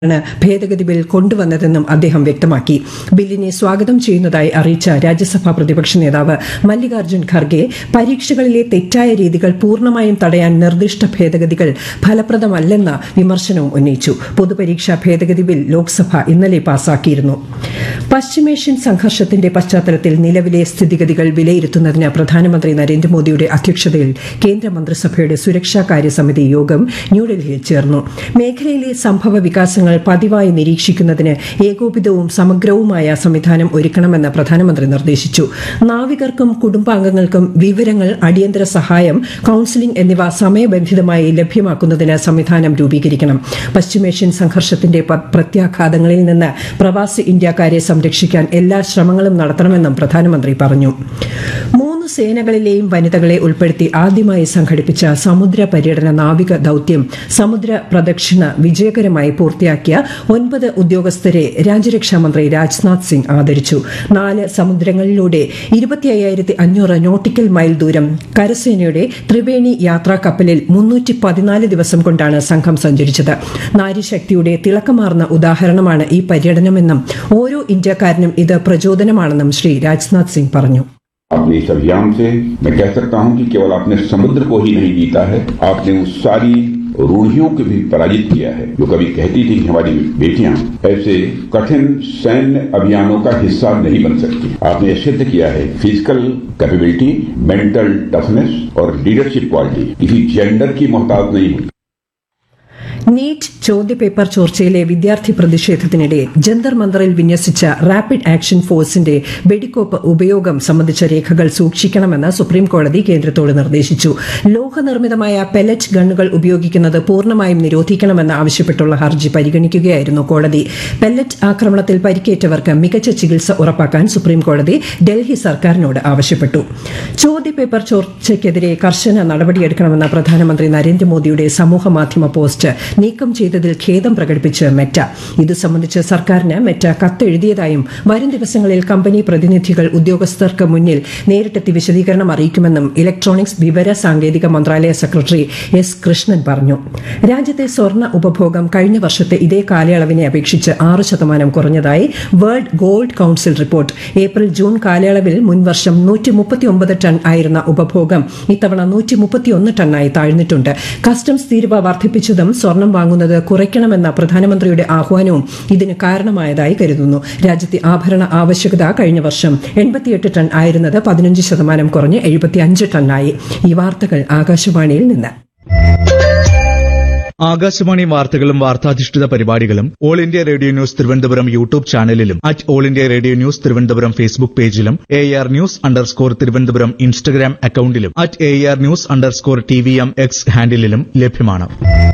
ആണ് ഭേദഗതി ബിൽ കൊണ്ടുവന്നതെന്നും അദ്ദേഹം വ്യക്തമാക്കി ബില്ലിനെ സ്വാഗതം ചെയ്യുന്നതായി അറിയിച്ച രാജ്യസഭാ പ്രതിപക്ഷ നേതാവ് മല്ലികാർജ്ജുൻ ഖർഗെ പരീക്ഷകളിലെ തെറ്റായ രീതികൾ പൂർണ്ണമായും തടയാൻ നിർദ്ദിഷ്ട ഭേദഗതികൾ ഫലപ്രദമല്ലെന്ന വിമർശനവും ഉന്നയിച്ചു പൊതുപരീക്ഷാ ഭേദഗതി ബിൽ ലോക്സഭ ഇന്നലെ പാസാക്കിയിരുന്നു പശ്ചിമേഷ്യൻ സംഘർഷത്തിന്റെ പശ്ചാത്തലത്തിൽ നിലവിലെ സ്ഥിതിഗതികൾ വിലയിരുത്തുന്നതിന് പ്രധാനമന്ത്രി നരേന്ദ്രമോദിയുടെ അധ്യക്ഷതയിൽ കേന്ദ്രമന്ത്രിസഭയുടെ സുരക്ഷാ കാര്യ സമിതി യോഗം ന്യൂഡൽഹിയിൽ ചേർന്നു മേഖലയിലെ സംഭവ വികാസങ്ങൾ പതിവായി നിരീക്ഷിക്കുന്നതിന് ഏകോപിതവും സമഗ്രവുമായ സംവിധാനം ഒരുക്കണമെന്ന് പ്രധാനമന്ത്രി നിർദ്ദേശിച്ചു നാവികർക്കും കുടുംബാംഗങ്ങൾക്കും വിവരങ്ങൾ അടിയന്തര സഹായം കൌൺസിലിംഗ് എന്നിവ സമയബന്ധിതമായി ലഭ്യമാക്കുന്നതിന് സംവിധാനം രൂപീകരിക്കണം പശ്ചിമേഷ്യൻ സംഘർഷത്തിന്റെ പ- പ്രത്യാഘാതങ്ങളിൽ നിന്ന് പ്രവാസി ഇന്ത്യക്കാരെ സംരക്ഷിക്കാൻ എല്ലാ ശ്രമങ്ങളും നടത്തണമെന്നും പ്രധാനമന്ത്രി പറഞ്ഞു മൂന്ന് സേനകളിലെയും വനിതകളെ ഉൾപ്പെടുത്തി ആദ്യമായി സംഘടിപ്പിച്ച സമുദ്ര പര്യടന നാവിക ദൌത്യം സമുദ്ര പ്രദക്ഷിണ വിജയകരമായി പൂർത്തിയാക്കിയ ഒൻപത് ഉദ്യോഗസ്ഥരെ രാജ്യരക്ഷാമന്ത്രി രാജ്നാഥ് സിംഗ് ആദരിച്ചു നാല് സമുദ്രങ്ങളിലൂടെ ഇരുപത്തി അയ്യായിരത്തി അഞ്ഞൂറ് നോട്ടിക്കൽ മൈൽ ദൂരം കരസേനയുടെ ത്രിവേണി യാത്രാ കപ്പലിൽ മുന്നൂറ്റി പതിനാല് ദിവസം കൊണ്ടാണ് സംഘം സഞ്ചരിച്ചത് നാരിശക്തിയുടെ തിളക്കമാർന്ന ഉദാഹരണമാണ് ഈ പര്യടനമെന്നും ഓരോ ഇന്ത്യക്കാരനും ഇത് പ്രചോദനമാണെന്നും ശ്രീ രാജ്നാഥ് സിംഗ് പറഞ്ഞു अपने इस अभियान से मैं कह सकता हूं कि केवल आपने समुद्र को ही नहीं जीता है आपने उस सारी रूढ़ियों को भी पराजित किया है जो कभी कहती थी कि हमारी बेटियां ऐसे कठिन सैन्य अभियानों का हिस्सा नहीं बन सकती आपने यह सिद्ध किया है फिजिकल कैपेबिलिटी मेंटल टफनेस और लीडरशिप क्वालिटी किसी जेंडर की मोहताज नहीं होती നീറ്റ് ചോദ്യപേപ്പർ ചോർച്ചയിലെ വിദ്യാർത്ഥി പ്രതിഷേധത്തിനിടെ ജന്തർ മന്ദറിൽ വിന്യസിച്ച റാപ്പിഡ് ആക്ഷൻ ഫോഴ്സിന്റെ വെടിക്കോപ്പ് ഉപയോഗം സംബന്ധിച്ച രേഖകൾ സൂക്ഷിക്കണമെന്ന് സുപ്രീം കോടതി കേന്ദ്രത്തോട് നിർദ്ദേശിച്ചു ലോഹനിർമ്മിതമായ പെലറ്റ് ഗണ്ണുകൾ ഉപയോഗിക്കുന്നത് പൂർണ്ണമായും നിരോധിക്കണമെന്ന് ആവശ്യപ്പെട്ടുള്ള ഹർജി പരിഗണിക്കുകയായിരുന്നു കോടതി പെല്ലറ്റ് ആക്രമണത്തിൽ പരിക്കേറ്റവർക്ക് മികച്ച ചികിത്സ ഉറപ്പാക്കാൻ സുപ്രീം കോടതി ഡൽഹി സർക്കാരിനോട് ആവശ്യപ്പെട്ടു ചോദ്യപേപ്പർ ചോർച്ചയ്ക്കെതിരെ കർശന നടപടിയെടുക്കണമെന്ന പ്രധാനമന്ത്രി നരേന്ദ്രമോദിയുടെ സമൂഹ മാധ്യമ പോസ്റ്റ് നീക്കം ചെയ്തതിൽ ഖേദം പ്രകടിപ്പിച്ച് മെറ്റ ഇത് സംബന്ധിച്ച് സർക്കാരിന് മെറ്റ കത്തെഴുതിയതായും വരും ദിവസങ്ങളിൽ കമ്പനി പ്രതിനിധികൾ ഉദ്യോഗസ്ഥർക്ക് മുന്നിൽ നേരിട്ടെത്തി വിശദീകരണം അറിയിക്കുമെന്നും ഇലക്ട്രോണിക്സ് വിവര സാങ്കേതിക മന്ത്രാലയ സെക്രട്ടറി എസ് കൃഷ്ണൻ പറഞ്ഞു രാജ്യത്തെ സ്വർണ്ണ ഉപഭോഗം കഴിഞ്ഞ വർഷത്തെ ഇതേ കാലയളവിനെ അപേക്ഷിച്ച് ആറ് ശതമാനം കുറഞ്ഞതായി World Gold Council report April June കാലയളവിൽ മുൻവർഷം നൂറ്റി മുപ്പത്തിയൊമ്പത് ടൺ ആയിരുന്ന ഉപഭോഗം ഇത്തവണ നൂറ്റി മുപ്പത്തിയൊന്ന് ടണ്ണായി താഴ്ന്നിട്ടുണ്ട് കസ്റ്റംസ് തീരുവ വർദ്ധിപ്പിച്ചതും സ്വർണം വാങ്ങുന്നത് കുറയ്ക്കണമെന്ന പ്രധാനമന്ത്രിയുടെ ആഹ്വാനവും ഇതിന് കാരണമായതായി കരുതുന്നു രാജ്യത്തെ ആഭരണ ആവശ്യകത കഴിഞ്ഞ വർഷം എൺപത്തിയെട്ട് ടൺ ആയിരുന്നത് പതിനഞ്ച് ശതമാനം കുറഞ്ഞ് എഴുപത്തിയഞ്ച് ടണ്ണായി ഈ വാർത്തകൾ ആകാശവാണിയിൽ നിന്ന് ആകാശവാണി വാർത്തകളും വാർത്താധിഷ്ഠിത പരിപാടികളും All India Radio news Thiruvananthapuram YouTube ചാനലിലും at All India Radio news Thiruvananthapuram Facebook പേജിലും A R news underscore Thiruvananthapuram Instagram അക്കൌണ്ടിലും at A R news underscore T V M X ഹാൻഡിലും ലഭ്യമാണ്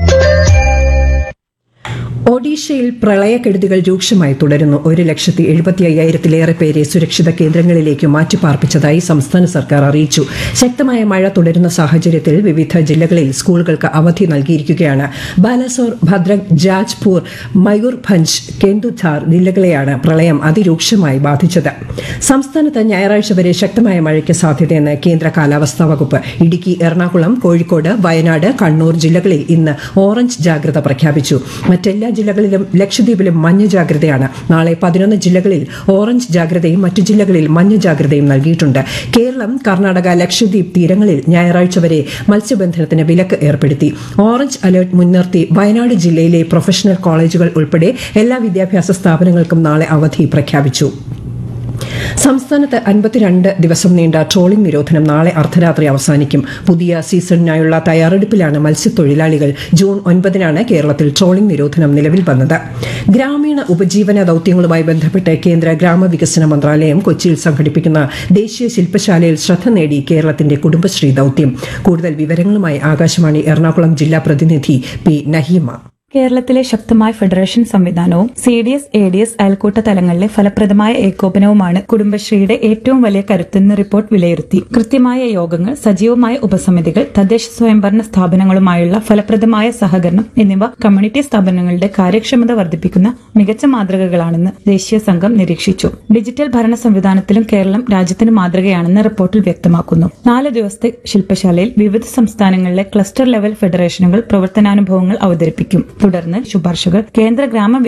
ഒഡീഷയിൽ പ്രളയക്കെടുതികൾ രൂക്ഷമായി തുടരുന്നു ഒരു ലക്ഷത്തി എഴുപത്തി അയ്യായിരത്തിലേറെ പേരെ സുരക്ഷിത കേന്ദ്രങ്ങളിലേക്ക് മാറ്റിപ്പാർപ്പിച്ചതായി സംസ്ഥാന സർക്കാർ അറിയിച്ചു ശക്തമായ മഴ തുടരുന്ന സാഹചര്യത്തിൽ വിവിധ ജില്ലകളിൽ സ്കൂളുകൾക്ക് അവധി നൽകിയിരിക്കുകയാണ് ബാലസോർ ഭദ്രക് ജാജ്പൂർ മയൂർഭഞ്ച് കെന്ദുധാർ ജില്ലകളെയാണ് പ്രളയം അതിരൂക്ഷമായി ബാധിച്ചത് സംസ്ഥാനത്ത് ഞായറാഴ്ച വരെ ശക്തമായ മഴയ്ക്ക് സാധ്യതയെന്ന് കേന്ദ്ര കാലാവസ്ഥാ വകുപ്പ് ഇടുക്കി എറണാകുളം കോഴിക്കോട് വയനാട് കണ്ണൂർ ജില്ലകളിൽ ഇന്ന് ഓറഞ്ച് ജാഗ്രത പ്രഖ്യാപിച്ചു മറ്റെല്ലാ ജില്ലകളിലും ലക്ഷദ്വീപിലും മഞ്ഞ ജാഗ്രതയാണ് നാളെ പതിനൊന്ന് ജില്ലകളിൽ ഓറഞ്ച് ജാഗ്രതയും മറ്റു ജില്ലകളിൽ മഞ്ഞ ജാഗ്രതയും നൽകിയിട്ടുണ്ട് കേരളം കർണാടക ലക്ഷദ്വീപ് തീരങ്ങളിൽ ഞായറാഴ്ച വരെ മത്സ്യബന്ധനത്തിന് വിലക്ക് ഏർപ്പെടുത്തി ഓറഞ്ച് അലർട്ട് മുൻനിർത്തി വയനാട് ജില്ലയിലെ പ്രൊഫഷണൽ കോളേജുകൾ ഉൾപ്പെടെ എല്ലാ വിദ്യാഭ്യാസ സ്ഥാപനങ്ങൾക്കും നാളെ അവധി പ്രഖ്യാപിച്ചു സംസ്ഥാനത്ത് അൻപത്തിരണ്ട് ദിവസം നീണ്ട ട്രോളിംഗ് നിരോധനം നാളെ അർദ്ധരാത്രി അവസാനിക്കും പുതിയ സീസണിനായുള്ള തയ്യാറെടുപ്പിലാണ് മത്സ്യത്തൊഴിലാളികൾ ജൂൺ ഒൻപതിനാണ് കേരളത്തിൽ ട്രോളിംഗ് നിരോധനം നിലവിൽ വന്നത് ഗ്രാമീണ ഉപജീവന ദൌത്യങ്ങളുമായി ബന്ധപ്പെട്ട് കേന്ദ്ര ഗ്രാമവികസന മന്ത്രാലയം കൊച്ചിയിൽ സംഘടിപ്പിക്കുന്ന ദേശീയ ശില്പശാലയിൽ ശ്രദ്ധ നേടി കേരളത്തിന്റെ കുടുംബശ്രീ ദൌത്യം കൂടുതൽ വിവരങ്ങളുമായി ആകാശവാണി എറണാകുളം ജില്ലാ പ്രതിനിധി പി നഹീമ കേരളത്തിലെ ശക്തമായ ഫെഡറേഷൻ സംവിധാനവും C D S A D S അയൽക്കൂട്ട തലങ്ങളിലെ ഫലപ്രദമായ ഏകോപനവുമാണ് കുടുംബശ്രീയുടെ ഏറ്റവും വലിയ കരുത്തെന്ന് റിപ്പോർട്ട് വിലയിരുത്തി കൃത്യമായ യോഗങ്ങൾ സജീവമായ ഉപസമിതികൾ തദ്ദേശ സ്വയംഭരണ സ്ഥാപനങ്ങളുമായുള്ള ഫലപ്രദമായ സഹകരണം എന്നിവ കമ്മ്യൂണിറ്റി സ്ഥാപനങ്ങളുടെ കാര്യക്ഷമത വർദ്ധിപ്പിക്കുന്ന മികച്ച മാതൃകകളാണെന്ന് ദേശീയ സംഘം നിരീക്ഷിച്ചു ഡിജിറ്റൽ ഭരണ സംവിധാനത്തിലും കേരളം രാജ്യത്തിന് മാതൃകയാണെന്ന് റിപ്പോർട്ടിൽ വ്യക്തമാക്കുന്നു നാല് ദിവസത്തെ ശില്പശാലയിൽ വിവിധ സംസ്ഥാനങ്ങളിലെ ക്ലസ്റ്റർ ലെവൽ ഫെഡറേഷനുകൾ പ്രവർത്തനാനുഭവങ്ങൾ അവതരിപ്പിക്കും തുടർന്ന് ശുപാർശകൾ കേന്ദ്ര ഗ്രാമ